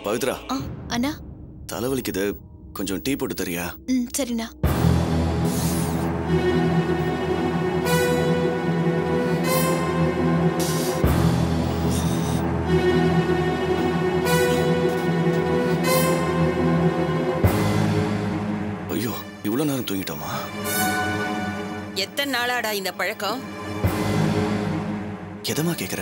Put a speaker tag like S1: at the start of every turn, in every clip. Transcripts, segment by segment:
S1: பவித்ரா
S2: ஆ அண்ணா
S1: தலைவலிக்குது கொஞ்சம் டீ போட்டு தரியா
S2: ம் சரிண்ணா
S1: ஐயோ இவ்வளவு நேரம் தூங்கிட்டோமா
S3: எத்தனை நாளாடா இந்த பழக்கம்
S1: எதமா கேக்குற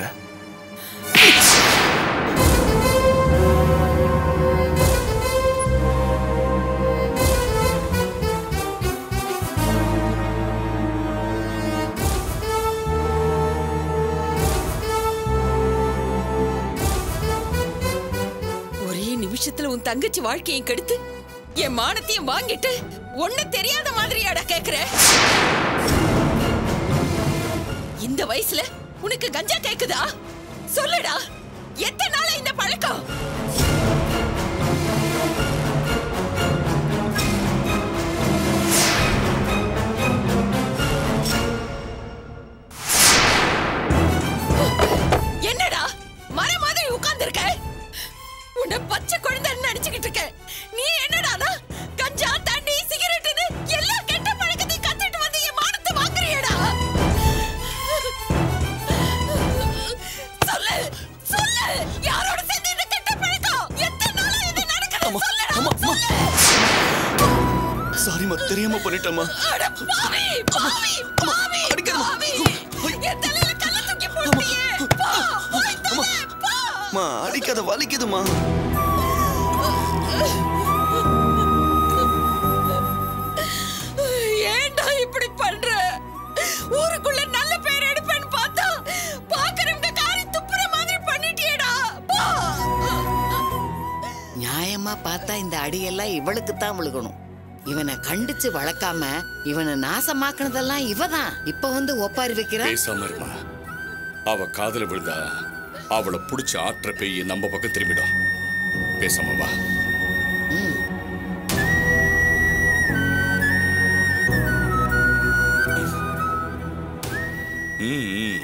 S3: ஒரே நிமிஷத்துல உன் தங்கச்சி வாழ்க்கையை கெடுத்து என் மானத்தையும் வாங்கிட்டு ஒண்ணு தெரியாத மாதிரியாடா கேக்குற இந்த வயசுல உனக்கு கஞ்சா கேக்குதா சொல்லுடா எத்தனை நாளா இந்த பழக்கம் என்னடா மர மாதிரி உட்கார்ந்திருக்க உன்னை பச்சை குழந்தைன்னு நினைச்சுக்கிட்டு இருக்க நீ என்னடானா கஞ்சா தண்ணி சிகரெட்னு எல்லா கெட்ட பழக்கத்தையும் கத்துட்டு வந்து என் மானத்தை வாங்குறியடா சொல்லு சொல்லு யாரோட சேர்ந்து இந்த கெட்ட பழக்கம் எத்தனை நாளா இது நடக்குது சொல்லுடா
S1: சாரிம்மா தெரியாம பண்ணிட்டேம்மா
S3: அட பாவி பாவி பாவி பாவி என் தலையில கல்ல தூக்கி போட்டியே போ போய் தொலை, போ
S1: அம்மா அடிக்காத வலிக்குதுமா
S3: ஏன்டா இப்படி பண்ற ஊருக்குள்ள நல்ல பேர் எடுப்பேன்னு பார்த்தா பாக்குறவங்க காரி துப்புற மாதிரி பண்ணிட்டியேடா போ
S4: நியாயமா பார்த்தா இந்த அடியெல்லாம் இவளுக்கு தான் விழுகணும் இவனை கண்டிச்சு வளர்க்காம இவனை நாசமாக்குனதெல்லாம் இவதான் இப்ப வந்து ஒப்பாரி வைக்கிறா
S5: பேசாம இருமா அவ காதுல விழுந்தா அவளை புடிச்ச ஆற்ற பெய் நம்ம பக்கம் திரும்பிடும் பேசாம வா ம், ம்.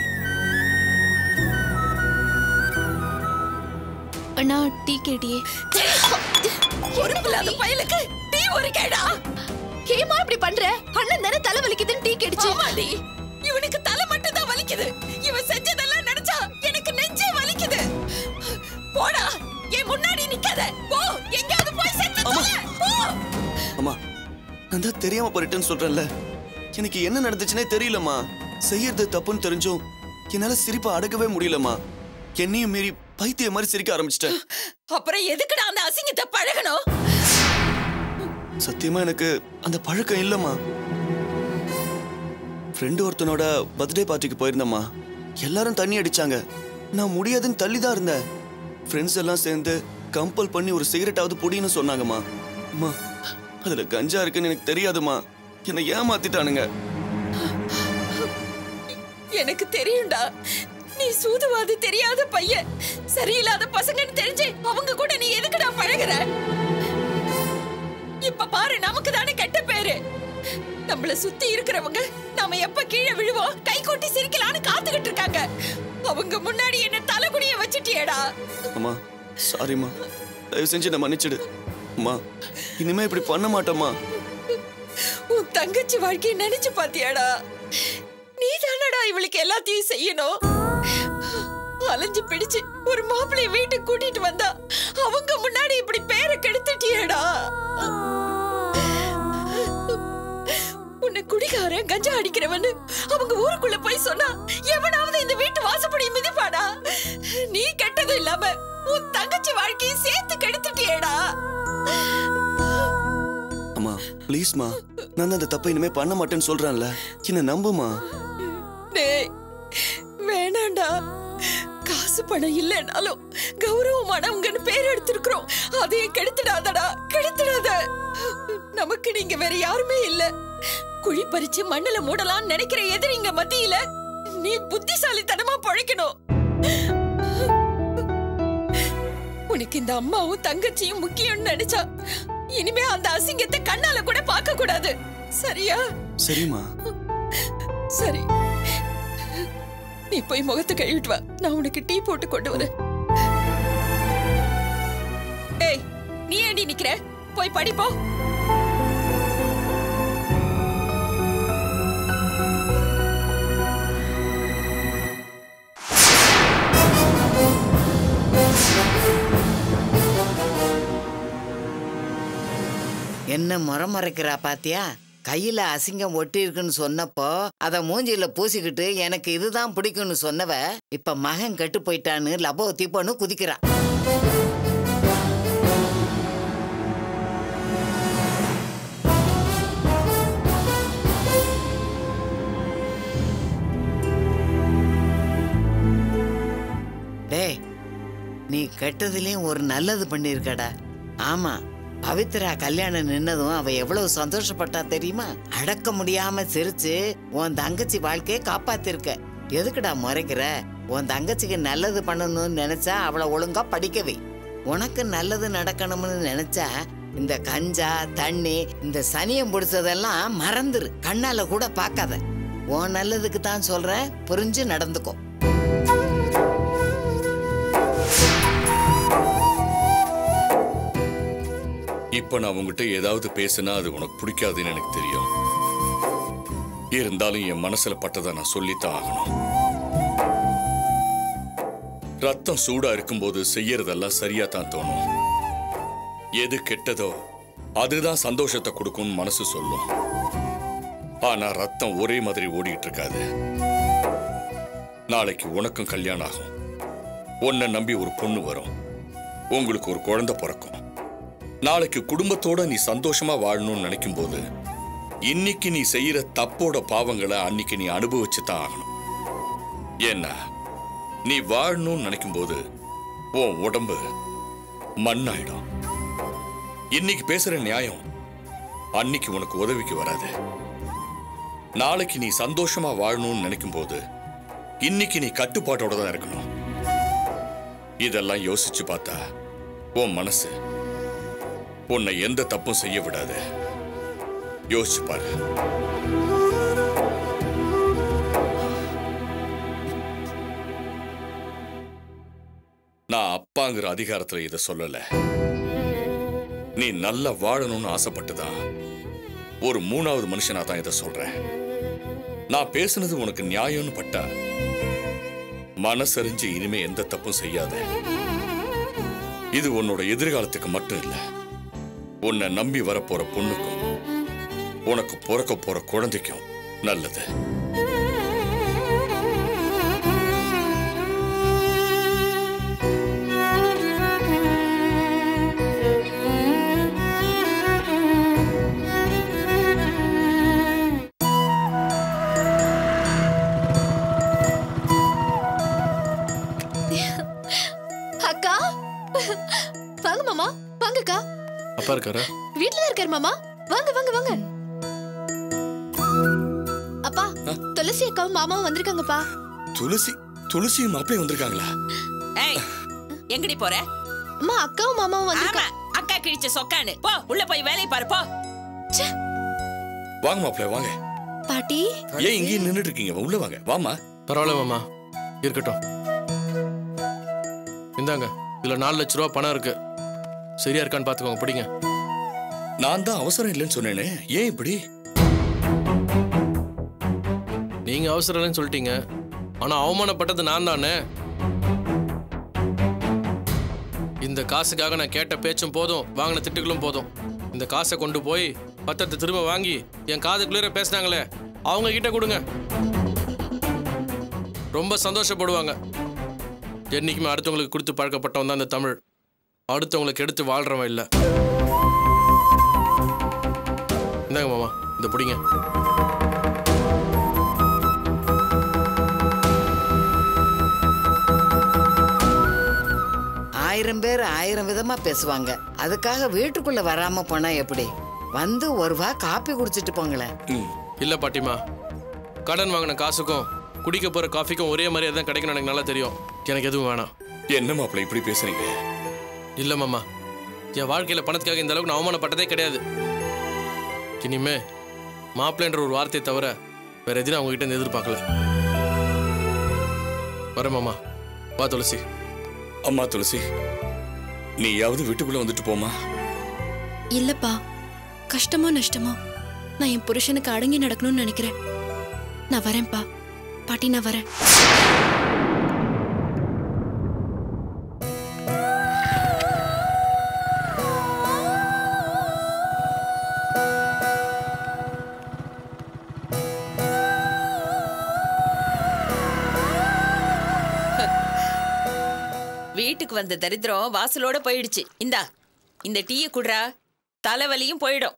S2: அண்ணா டீ கேட்டியே
S3: பொறுப்பில்லாத பயலுக்கு டீ ஒரு கேடா
S2: ஏமா இப்படி பண்ற அண்ணன் தானே தலை வலிக்குதுன்னு டீ கேட்டுச்சு
S3: ஆமாடி இவனுக்கு தலை மட்டும் தான் வலிக்குது இவன் செஞ்சதெல்லாம் நினைச்சா எனக்கு நெஞ்சே வலிக்குது போடா என் முன்னாடி நிக்காத போ எங்கயாவது போய் செத்து தொலை. போ
S1: அம்மா நான் தான் தெரியாம பண்ணிட்டேன்னு சொல்றேன்ல எனக்கு என்ன நடந்துச்சுன்னே தெரியலம்மா செய்யறது தப்புன்னு தெரிஞ்சும் என்னால சிரிப்பை அடக்கவே முடியலம்மா என்னையும் மீறி பைத்திய மாதிரி சிரிக்க ஆரம்பிச்சிட்டேன்
S3: அப்புறம் எதுக்குடா அந்த அசிங்கத்தை பழகணும்
S1: சத்தியமா எனக்கு அந்த பழக்கம் இல்லம்மா ஃப்ரெண்டு ஒருத்தனோட பர்த்டே பார்ட்டிக்கு போயிருந்தம்மா எல்லாரும் தண்ணி அடிச்சாங்க நான் முடியாதுன்னு தள்ளி தான் இருந்தேன் ஃப்ரெண்ட்ஸ் எல்லாம் சேர்ந்து கம்பல் பண்ணி ஒரு சிகரெட்டாவது புடின்னு சொன்னாங்கம்மா அம்மா அதுல கஞ்சா இருக்குன்னு எனக்கு தெரியாதும்மா என்னை ஏமாத்திட்டானுங்க
S3: எனக்கு தெரியும்டா நீ சூதுவாது தெரியாத பையன் சரியில்லாத பசங்கன்னு தெரிஞ்சு அவங்க கூட நீ எதுக்குடா பழகுற இப்ப பாரு நமக்கு தானே கெட்ட பேரு நம்மள சுத்தி இருக்கிறவங்க நாம எப்ப கீழே விழுவோம் கை கொட்டி சிரிக்கலான்னு காத்துக்கிட்டு இருக்காங்க அவங்க முன்னாடி என்ன தலைகுனிய வச்சிட்டியேடா
S1: அம்மா சாரிம்மா தயவு செஞ்சு என்ன மன்னிச்சிடு அம்மா இனிமே இப்படி பண்ண மாட்டேம்மா
S3: உன் தங்கச்சி வாழ்க்கையை நினைச்சு பாத்தியாடா நீ தானடா இவளுக்கு எல்லாத்தையும் செய்யணும் அலைஞ்சு பிடிச்சு ஒரு மாப்பிளைய வீட்டுக்கு கூட்டிட்டு வந்தா அவங்க முன்னாடி இப்படி பேரை கெடுத்துட்டியேடா உன்னை குடிகாரன் கஞ்சா அடிக்கிறவன்னு அவங்க ஊருக்குள்ள போய் சொன்னா எவனாவது இந்த வீட்டு வாசப்படி மிதிப்பாடா நீ கெட்டது இல்லாம உன் தங்கச்சி வாழ்க்கையை சேர்த்து கெடுத்துட்டியேடா
S1: அம்மா ப்ளீஸ்மா நான் அந்த தப்பை இனிமே பண்ண மாட்டேன்னு சொல்றேன்ல என்ன நம்புமா
S3: டேய் வேணாண்டா காசு பணம் இல்லைனாலும் கௌரவமானவங்கன்னு பேர் எடுத்திருக்கிறோம் அதையும் கெடுத்துடாதடா கெடுத்துடாத நமக்கு நீங்க வேற யாருமே இல்ல குழி பறிச்சு மண்ணுல மூடலாம்னு நினைக்கிற எதிரிங்க மத்தியில நீ புத்திசாலித்தனமா பழைக்கணும் உனக்கு இந்த அம்மாவும் தங்கச்சியும் முக்கியம்னு நினைச்சா இனிமே அந்த அசிங்கத்தை கண்ணால கூட பார்க்க கூடாது சரியா
S1: சரிம்மா
S3: சரி நீ போய் முகத்தை கழுவிட்டு வா நான் உனக்கு டீ போட்டு கொண்டு வரேன் ஏய் நீ ஏண்டி நிக்கிற போய் படிப்போ
S4: என்ன முறை மறைக்கிறா பாத்தியா கையில அசிங்கம் ஒட்டி இருக்குன்னு சொன்னப்போ அத மூஞ்சில பூசிக்கிட்டு எனக்கு இதுதான் பிடிக்கும்னு சொன்னவ இப்ப மகன் கெட்டு போயிட்டான்னு லபோ தீப்போன்னு குதிக்கிறா டேய் நீ கெட்டதுலயும் ஒரு நல்லது பண்ணிருக்கடா ஆமா பவித்ரா கல்யாணம் நின்னதும் அவ எவ்வளவு சந்தோஷப்பட்டா தெரியுமா அடக்க முடியாம சிரிச்சு உன் தங்கச்சி வாழ்க்கையை காப்பாத்திருக்க எதுக்குடா முறைக்கிற உன் தங்கச்சிக்கு நல்லது பண்ணணும்னு நினைச்சா அவளை ஒழுங்கா படிக்கவே உனக்கு நல்லது நடக்கணும்னு நினைச்சா இந்த கஞ்சா தண்ணி இந்த சனியம் பிடிச்சதெல்லாம் மறந்துரு கண்ணால கூட பார்க்காத உன் நல்லதுக்கு தான் சொல்றேன் புரிஞ்சு நடந்துக்கோ
S5: இப்ப நான் உங்ககிட்ட ஏதாவது பேசினா அது உனக்கு பிடிக்காதுன்னு எனக்கு தெரியும் இருந்தாலும் என் மனசுல பட்டதை நான் சொல்லித்தான் ஆகணும் ரத்தம் சூடா இருக்கும்போது செய்யறதெல்லாம் சரியா தான் தோணும் எது கெட்டதோ அதுதான் சந்தோஷத்தை கொடுக்கும்னு மனசு சொல்லும் ஆனா ரத்தம் ஒரே மாதிரி ஓடிட்டு இருக்காது நாளைக்கு உனக்கும் கல்யாணம் ஆகும் உன்னை நம்பி ஒரு பொண்ணு வரும் உங்களுக்கு ஒரு குழந்தை பிறக்கும் நாளைக்கு குடும்பத்தோட நீ சந்தோஷமா வாழணும்னு நினைக்கும் போது இன்னைக்கு நீ செய்யற தப்போட பாவங்களை அன்னைக்கு நீ அனுபவிச்சு தான் ஆகணும் ஏன்னா நீ வாழணும்னு நினைக்கும் போது உன் உடம்பு மண்ணாயிடும் இன்னைக்கு பேசுற நியாயம் அன்னைக்கு உனக்கு உதவிக்கு வராது நாளைக்கு நீ சந்தோஷமா வாழணும்னு நினைக்கும் போது இன்னைக்கு நீ கட்டுப்பாட்டோட தான் இருக்கணும் இதெல்லாம் யோசிச்சு பார்த்தா உன் மனசு உன்னை எந்த தப்பும் செய்ய விடாது யோசிச்சு பாரு நான் அப்பாங்கிற அதிகாரத்துல இத சொல்லல நீ நல்லா வாழணும்னு ஆசைப்பட்டுதான் ஒரு மூணாவது மனுஷனா தான் இதை சொல்றேன் நான் பேசுனது உனக்கு நியாயம்னு பட்டா மனசறிஞ்சு இனிமே எந்த தப்பும் செய்யாத இது உன்னோட எதிர்காலத்துக்கு மட்டும் இல்ல உன்னை நம்பி வரப்போற பொண்ணுக்கும் உனக்கு பிறக்க போற குழந்தைக்கும் நல்லது
S2: அக்கா வாங்க மாமா வாங்கக்கா
S6: அப்பா இருக்காரா
S2: வீட்ல தான் இருக்காரு மாமா வாங்க வாங்க வாங்க அப்பா துளசி அக்காவும் மாமாவும் வந்திருக்காங்கப்பா
S5: துளசி துளசி மாப்பிள்ளை வந்திருக்காங்களா
S3: ஏய் எங்கடி போற
S2: அம்மா அக்காவும் மாமாவும்
S3: ஆமா
S2: வந்திருக்காங்க
S3: அக்கா கிழிச்ச சொக்கானு போ உள்ள போய் வேலையை பாரு போ
S5: வாங்க மாப்பிள்ளை வாங்க
S2: பாட்டி
S5: ஏன் இங்கேயே நின்னுட்டு இருக்கீங்க உள்ள வாங்க வாமா
S6: பரவாயில்ல மாமா இருக்கட்டும் இந்தாங்க இதுல நாலு லட்ச ரூபா பணம் இருக்கு சரியா இருக்கான்னு பாத்துக்கோங்க பிடிங்க
S5: நான் தான் அவசரம் இல்லைன்னு சொன்னேனே ஏன் இப்படி
S6: நீங்க அவசரம் இல்லைன்னு சொல்லிட்டீங்க ஆனா அவமானப்பட்டது நான் தானே இந்த காசுக்காக நான் கேட்ட பேச்சும் போதும் வாங்கின திட்டுகளும் போதும் இந்த காசை கொண்டு போய் பத்திரத்தை திரும்ப வாங்கி என் காது குளிர பேசினாங்களே அவங்க கிட்ட கொடுங்க ரொம்ப சந்தோஷப்படுவாங்க என்னைக்குமே அடுத்தவங்களுக்கு கொடுத்து பழக்கப்பட்டவன் தான் இந்த தமிழ் அடுத்தவங்களுக்கு எடுத்து வாழ்றவன் இல்லை இந்தாங்க மாமா இந்த பிடிங்க
S4: ஆயிரம் பேர் ஆயிரம் விதமா பேசுவாங்க அதுக்காக வீட்டுக்குள்ள வராம போனா எப்படி வந்து ஒரு வா காப்பி குடிச்சிட்டு போங்களேன்
S5: ம்,
S6: இல்ல பாட்டிமா கடன் வாங்கின காசுக்கும் குடிக்க போற காஃபிக்கும் ஒரே மாதிரியே தான் கிடைக்கணும் எனக்கு நல்லா தெரியும் எனக்கு எதுவும் வேணாம்
S5: என்ன மாப்பிள்ளை இப்படி பேசுறீங்க
S6: இல்ல மாமா என் வாழ்க்கையில பணத்துக்காக இந்த அளவுக்கு நான் அவமானப்பட்டதே கிடையாது இனிமே மாப்பிள்ளைன்ற ஒரு வார்த்தையை தவிர வேற எதுவும் அவங்க கிட்ட இருந்து எதிர்பார்க்கல வரேன் மாமா வா துளசி
S5: அம்மா துளசி நீயாவது வீட்டுக்குள்ள வந்துட்டு போமா
S2: இல்லப்பா கஷ்டமோ நஷ்டமோ நான் என் புருஷனுக்கு அடங்கி நடக்கணும்னு நினைக்கிறேன் நான் வரேன்ப்பா பாட்டி நான் வரேன்
S3: வீட்டுக்கு வந்த தரித்திரம் வாசலோட போயிடுச்சு இந்தா இந்த டீயை குடுறா தலைவலியும் போயிடும்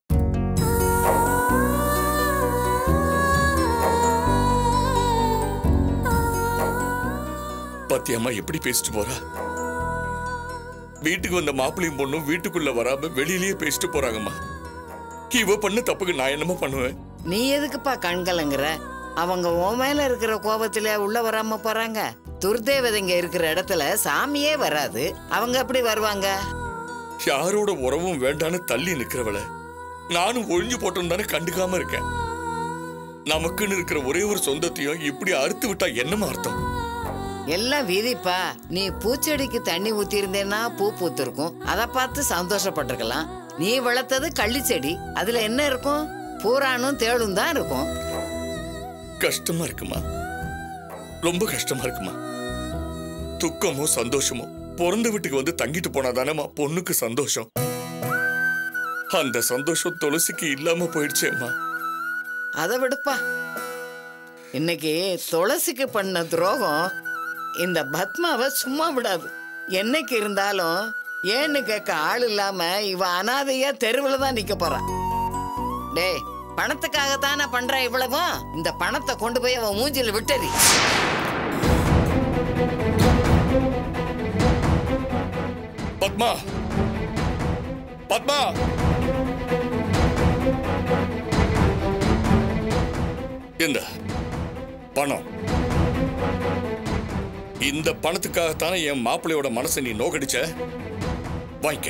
S5: பாத்தியம்மா எப்படி பேசிட்டு போறா வீட்டுக்கு வந்த மாப்பிள்ளையும் பொண்ணும் வீட்டுக்குள்ள வராம வெளியிலேயே பேசிட்டு போறாங்கம்மா இவ பண்ண தப்புக்கு நான் என்னமா பண்ணுவேன்
S4: நீ எதுக்குப்பா கண்கலங்குற அவங்க உன் மேல இருக்கிற கோபத்துல உள்ள வராம போறாங்க துர்தேவதைங்க இருக்கிற இடத்துல சாமியே வராது அவங்க எப்படி வருவாங்க
S5: யாரோட உறவும் வேண்டான்னு தள்ளி நிக்கிறவள நானும் ஒழிஞ்சு போட்டோம் தானே கண்டுக்காம இருக்கேன் நமக்குன்னு இருக்கிற ஒரே ஒரு சொந்தத்தையும் இப்படி அறுத்து விட்டா என்னமா அர்த்தம்
S4: எல்லாம் விதிப்பா நீ பூச்செடிக்கு தண்ணி ஊத்தி இருந்தேன்னா பூ பூத்திருக்கும் அதை பார்த்து சந்தோஷப்பட்டிருக்கலாம் நீ வளர்த்தது கள்ளி செடி அதுல என்ன இருக்கும் பூரானும் தேளும் தான் இருக்கும்
S5: கஷ்டமா இருக்குமா ரொம்ப கஷ்டமா இருக்குமா துக்கமோ சந்தோஷமோ பிறந்த வீட்டுக்கு வந்து தங்கிட்டு போனாதானேமா பொண்ணுக்கு சந்தோஷம் அந்த சந்தோஷம் துளசிக்கு இல்லாம போயிடுச்சேம்மா
S4: அதை விடுப்பா இன்னைக்கு துளசிக்கு பண்ண துரோகம் இந்த பத்மாவை சும்மா விடாது என்னைக்கு இருந்தாலும் ஏன்னு கேட்க ஆள் இல்லாம இவ அனாதையா தெருவில் தான் நிக்க போறான் டேய் பணத்துக்காகத்தானே பண்ற இவ்வளவும் இந்த பணத்தை கொண்டு போய் அவன் மூஞ்சில விட்டறி
S5: பத்மா பத்மா இந்த பணம் இந்த பணத்துக்காகத்தானே என் மாப்பிள்ளையோட மனசை நீ நோக்கடிச்ச வாங்கிக்க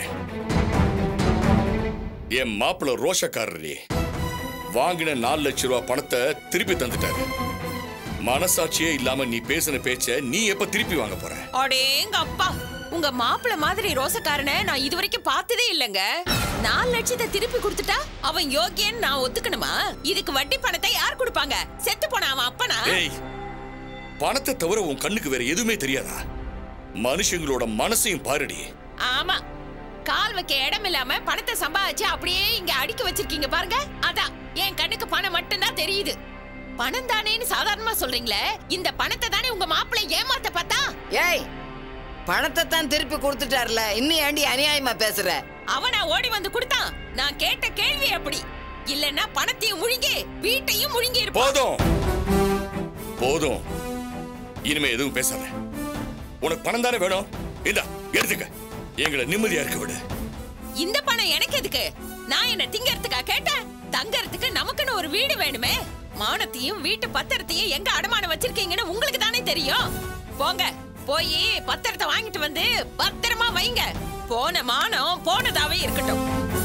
S5: என் மாப்பிள்ளை ரோஷக்காரரி வாங்கின நாலு லட்ச ரூபா பணத்தை திருப்பி தந்துட்டாரு மனசாட்சியே இல்லாம நீ பேசின பேச்ச நீ எப்ப திருப்பி வாங்க போற
S3: அடேங்க அப்பா உங்க மாப்பிள்ள மாதிரி ரோசக்காரனை நான் இதுவரைக்கும் பார்த்ததே இல்லைங்க நாலு லட்சத்தை திருப்பி கொடுத்துட்டா அவன் யோகியன்னு நான் ஒத்துக்கணுமா இதுக்கு வட்டி பணத்தை யார் கொடுப்பாங்க செத்து போன அவன் அப்பனா
S5: ஏய் பணத்தை தவிர உன் கண்ணுக்கு வேற எதுவுமே தெரியாதா மனுஷங்களோட மனசையும் பாருடி
S3: ஆமா கால் வைக்க இடம் இல்லாம பணத்தை சம்பாதிச்சு அப்படியே இங்க அடுக்கி வச்சிருக்கீங்க பாருங்க அதான் என் கண்ணுக்கு பணம் மட்டும்தான் தெரியுது பணம் தானேன்னு சாதாரணமா சொல்றீங்களே இந்த பணத்தை தானே உங்க மாப்பிள்ளை ஏமாத்த பார்த்தா
S4: ஏய் பணத்தை தான் திருப்பி கொடுத்துட்டார்ல இன்னும் ஏண்டி அநியாயமா பேசுற
S3: அவனா ஓடி வந்து கொடுத்தான் நான் கேட்ட கேள்வி அப்படி இல்லன்னா பணத்தையும் முழுங்கி வீட்டையும் முழுங்கி இருப்பான்
S5: போதும் போதும் இனிமே எதுவும் பேசாத உனக்கு பணம் தானே வேணும் இந்தா எடுத்துக்க எங்களை நிம்மதியா இருக்க விடு
S3: இந்த பணம் எனக்கு எதுக்கு நான் என்ன திங்கறதுக்கா கேட்டேன் தங்கறதுக்கு நமக்குன்னு ஒரு வீடு வேணுமே மானத்தையும் வீட்டு பத்திரத்தையும் எங்க அடமானம் வச்சிருக்கீங்கன்னு உங்களுக்கு தானே தெரியும் போங்க போய் பத்திரத்தை வாங்கிட்டு வந்து பத்திரமா வைங்க போன மானம் போனதாவே இருக்கட்டும்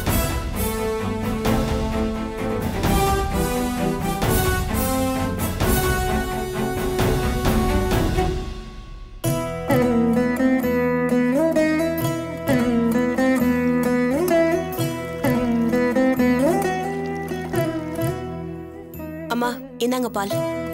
S2: அம்மா இந்தாங்க பால்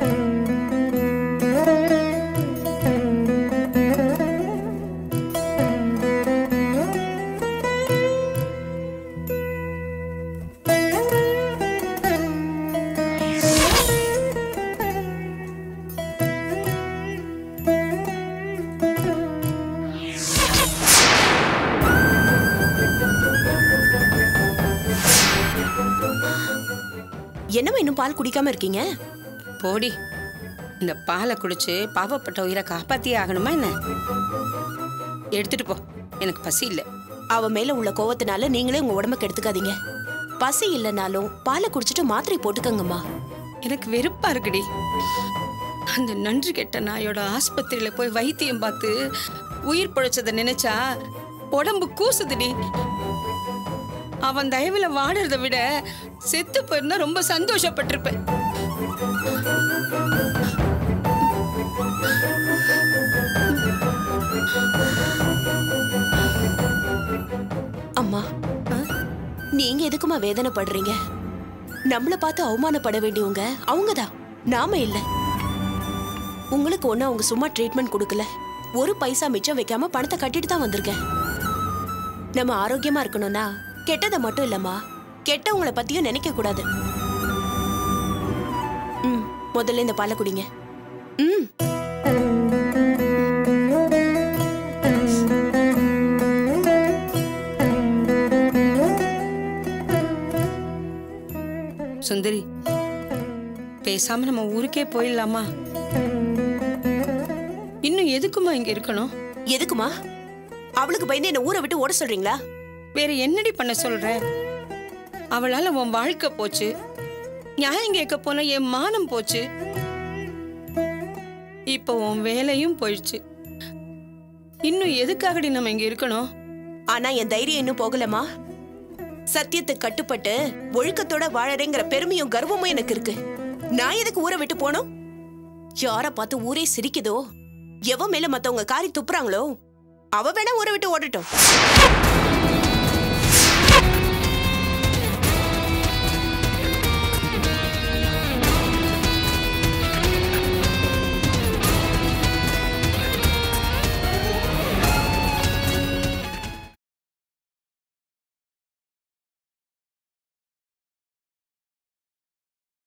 S2: என்னம்மா இன்னும் பால் குடிக்காம இருக்கீங்க
S7: போடி இந்த பாலை குடிச்சு பாவப்பட்ட உயிரை காப்பாத்தியே ஆகணுமா என்ன எடுத்துட்டு போ எனக்கு பசி இல்லை
S2: அவ மேல உள்ள கோவத்தினால நீங்களே உங்க உடம்ப கெடுத்துக்காதீங்க பசி இல்லைனாலும் பாலை குடிச்சிட்டு மாத்திரை போட்டுக்கங்கம்மா
S7: எனக்கு வெறுப்பா இருக்குடி அந்த நன்றி கெட்ட நாயோட ஆஸ்பத்திரியில போய் வைத்தியம் பார்த்து உயிர் பிழைச்சதை நினைச்சா உடம்பு கூசுதுடி அவன் தயவுல வாடுறதை விட செத்து போயிருந்தா ரொம்ப சந்தோஷப்பட்டிருப்பேன்
S8: எதுக்குமா வேதனைப்படுறீங்க நம்மள பார்த்து அவமானப்பட வேண்டியவங்க அவங்கதான் நாம இல்ல உங்களுக்கு ஒண்ணு அவங்க சும்மா ட்ரீட்மெண்ட் கொடுக்கல ஒரு பைசா மிச்சம் வைக்காம பணத்தை கட்டிட்டு தான் வந்திருக்கேன் நம்ம ஆரோக்கியமா இருக்கணும்னா கெட்டதை மட்டும் இல்லம்மா கெட்டவங்கள பத்தியும் நினைக்க கூடாது ம் முதல்ல இந்த பாலை குடிங்க ம்
S7: சுந்தரி பேசாம நம்ம ஊருக்கே போயிடலாமா இன்னும் எதுக்குமா இங்க இருக்கணும்
S8: எதுக்குமா அவளுக்கு பயந்து என்ன ஊரை விட்டு ஓட சொல்றீங்களா
S7: வேற என்னடி பண்ண சொல்ற அவளால உன் வாழ்க்கை போச்சு நியாயம் கேட்க போன என் மானம் போச்சு இப்போ உன் வேலையும் போயிடுச்சு இன்னும் எதுக்காகடி நம்ம இங்க இருக்கணும்
S8: ஆனா என் தைரியம் இன்னும் போகலமா சத்தியத்துக்கு கட்டுப்பட்டு ஒழுக்கத்தோட வாழறேங்கிற பெருமையும் கர்வமும் எனக்கு இருக்கு நான் எதுக்கு ஊரை விட்டு போனோம் யார பார்த்து ஊரே சிரிக்குதோ எவன் மேல மத்தவங்க காரி துப்புறாங்களோ அவ வேணா ஊரை விட்டு ஓடட்டும்